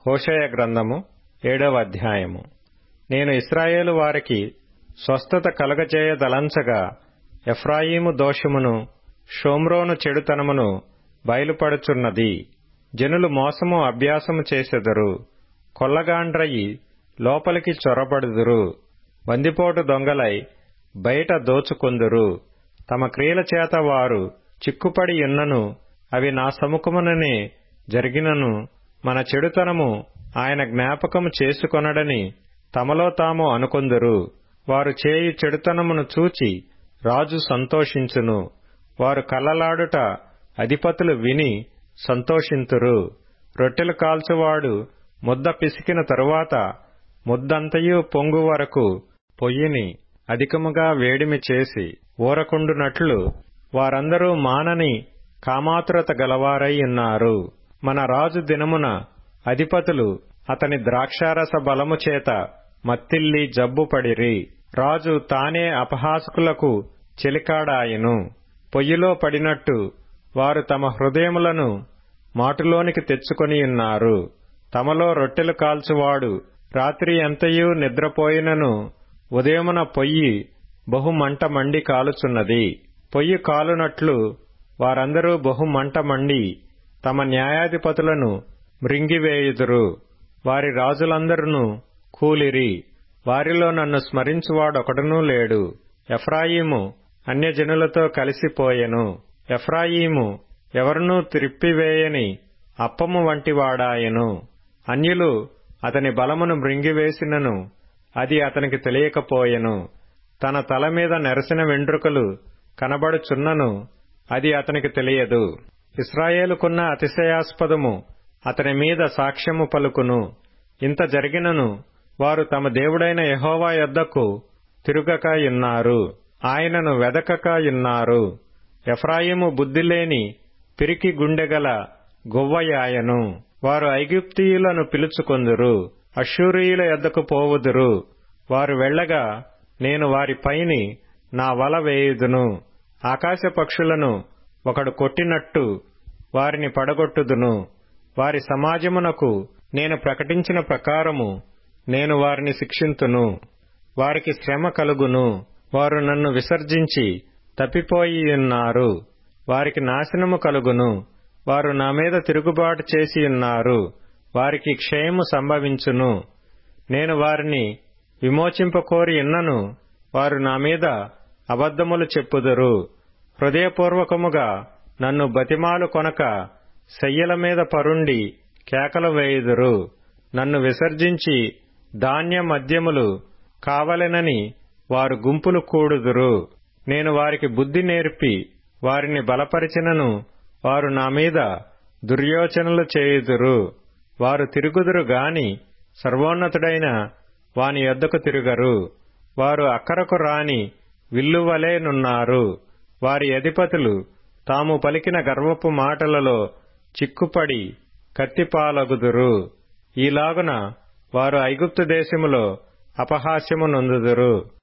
హోషయ గ్రంథము ఏడవ అధ్యాయము నేను ఇస్రాయేలు వారికి స్వస్థత కలగజేయదలంచగా ఎఫ్రాయిము దోషమును షోమ్రోను చెడుతనమును బయలుపడుచున్నది జనులు మోసము అభ్యాసము చేసెదరు కొల్లగాండ్రయి లోపలికి చొరబడుదురు బందిపోటు దొంగలై బయట దోచుకొందురు తమ క్రియల చేత వారు చిక్కుపడి ఉన్నను అవి నా సముఖముననే జరిగినను మన చెడుతనము ఆయన జ్ఞాపకము చేసుకొనడని తమలో తాము అనుకొందురు వారు చేయు చెడుతనమును చూచి రాజు సంతోషించును వారు కల్లలాడుట అధిపతులు విని సంతోషింతురు రొట్టెలు కాల్చువాడు ముద్ద పిసికిన తరువాత ముద్దంతయు పొంగు వరకు పొయ్యిని అధికముగా వేడిమి చేసి ఊరకుండునట్లు వారందరూ మానని కామాతురత గలవారై ఉన్నారు మన రాజు దినమున అధిపతులు అతని ద్రాక్షారస బలము చేత మత్తిల్లి జబ్బుపడిరి రాజు తానే అపహాసకులకు చెలికాడాయను పొయ్యిలో పడినట్టు వారు తమ హృదయములను మాటులోనికి తెచ్చుకొని ఉన్నారు తమలో రొట్టెలు కాల్చువాడు రాత్రి ఎంతయూ నిద్రపోయినను ఉదయమున పొయ్యి బహుమంట మండి కాలుచున్నది పొయ్యి కాలునట్లు వారందరూ బహుమంట మండి తమ న్యాయాధిపతులను మృంగివేయుదురు వారి రాజులందరూ కూలిరి వారిలో నన్ను స్మరించువాడొకడునూ లేడు ఎఫ్రాయిము అన్యజనులతో కలిసిపోయెను ఎఫ్రాయిము ఎవరినూ త్రిప్పివేయని అప్పము వంటివాడాయెను అన్యులు అతని బలమును మృంగివేసినను అది అతనికి తెలియకపోయెను తన తల మీద నెరసిన వెండ్రుకలు కనబడుచున్నను అది అతనికి తెలియదు ఇస్రాయేలుకున్న అతిశయాస్పదము అతని మీద సాక్ష్యము పలుకును ఇంత జరిగినను వారు తమ దేవుడైన యహోవా యొద్దకు తిరుగక ఇన్నారు ఆయనను వెదకక ఇన్నారు ఎఫ్రాయిము బుద్ధిలేని పిరికి గుండెగల గొవ్వయాయను వారు ఐగుప్తీయులను పిలుచుకొందురు అశ్షూరియుల యొద్దకు పోవుదురు వారు వెళ్లగా నేను వారి పైని నా వల వేయుదును ఆకాశ పక్షులను ఒకడు కొట్టినట్టు వారిని పడగొట్టుదును వారి సమాజమునకు నేను ప్రకటించిన ప్రకారము నేను వారిని శిక్షింతును వారికి శ్రమ కలుగును వారు నన్ను విసర్జించి తప్పిపోయి ఉన్నారు వారికి నాశనము కలుగును వారు నా మీద తిరుగుబాటు చేసి ఉన్నారు వారికి క్షయము సంభవించును నేను వారిని విమోచింపకోరి ఉన్నను వారు నా మీద అబద్ధములు చెప్పుదురు హృదయపూర్వకముగా నన్ను బతిమాలు కొనక శయ్యల మీద పరుండి కేకలు వేయుదురు నన్ను విసర్జించి ధాన్య మద్యములు కావలెనని వారు గుంపులు కూడుదురు నేను వారికి బుద్ధి నేర్పి వారిని బలపరిచినను వారు నా మీద దుర్యోచనలు చేయుదురు వారు తిరుగుదురు గాని సర్వోన్నతుడైన వాని యొద్దకు తిరుగరు వారు అక్కరకు రాని విల్లువలేనున్నారు వారి అధిపతులు తాము పలికిన గర్వపు మాటలలో చిక్కుపడి కత్తిపాలగుదురు ఈలాగున వారు ఐగుప్తు దేశములో అపహాస్యము నొందుదురు